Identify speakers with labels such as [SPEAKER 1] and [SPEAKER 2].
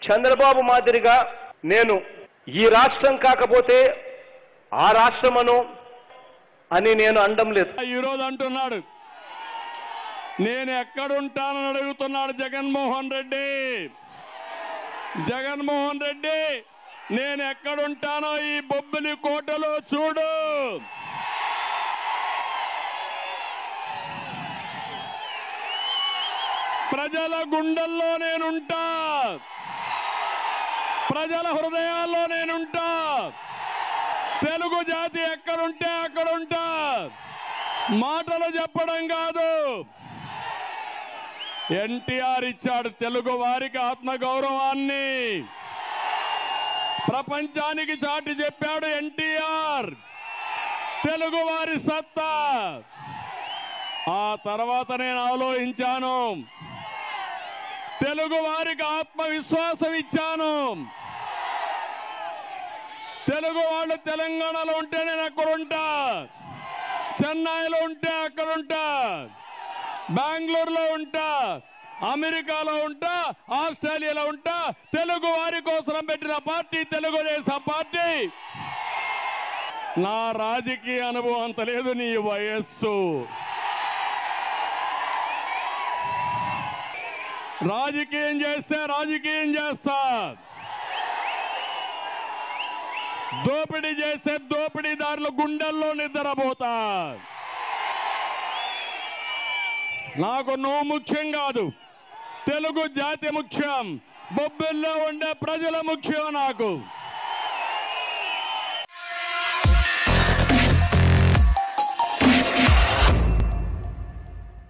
[SPEAKER 1] చంద్రబాబు మాదిరిగా నేను ఈ రాష్ట్రం కాకపోతే ఆ రాష్ట్రమను అని నేను అండం లేదు
[SPEAKER 2] ఈరోజు అంటున్నాడు నేను ఎక్కడుంటానని అడుగుతున్నాడు జగన్మోహన్ రెడ్డి జగన్మోహన్ రెడ్డి నేను ఎక్కడుంటానో ఈ బొబ్బిలి కోటలో చూడు ప్రజల గుండెల్లో నేనుంటా ప్రజల హృదయాల్లో నేనుంటా తెలుగు జాతి ఎక్కడుంటే అక్కడుంటా మాటలు చెప్పడం కాదు ఎన్టీఆర్ ఇచ్చాడు తెలుగు వారికి ఆత్మగౌరవాన్ని ప్రపంచానికి చాటి చెప్పాడు ఎన్టీఆర్ తెలుగు వారి సత్తా ఆ తర్వాత నేను ఆలోచించాను తెలుగు వారికి ఆత్మవిశ్వాసం ఇచ్చాను తెలుగు వాళ్ళు తెలంగాణలో ఉంటే నేను అక్కడ ఉంటా చెన్నైలో ఉంటే అక్కడ ఉంటా బెంగళూరులో ఉంటా అమెరికాలో ఉంటా ఆస్ట్రేలియాలో ఉంటా తెలుగు వారి కోసం పెట్టిన పార్టీ తెలుగుదేశం పార్టీ నా రాజకీయ అనుభవం అంత లేదు నీ వయస్సు రాజకీయం చేస్తే రాజకీయం చేస్తా దోపిడీ చేస్తే దోపిడీదారుల గుండెల్లో నిద్రపోతా నాకు నువ్వు ముఖ్యం కాదు తెలుగు జాతి ముఖ్యం బొబ్బిల్లో ఉండే ప్రజల ముఖ్యం నాకు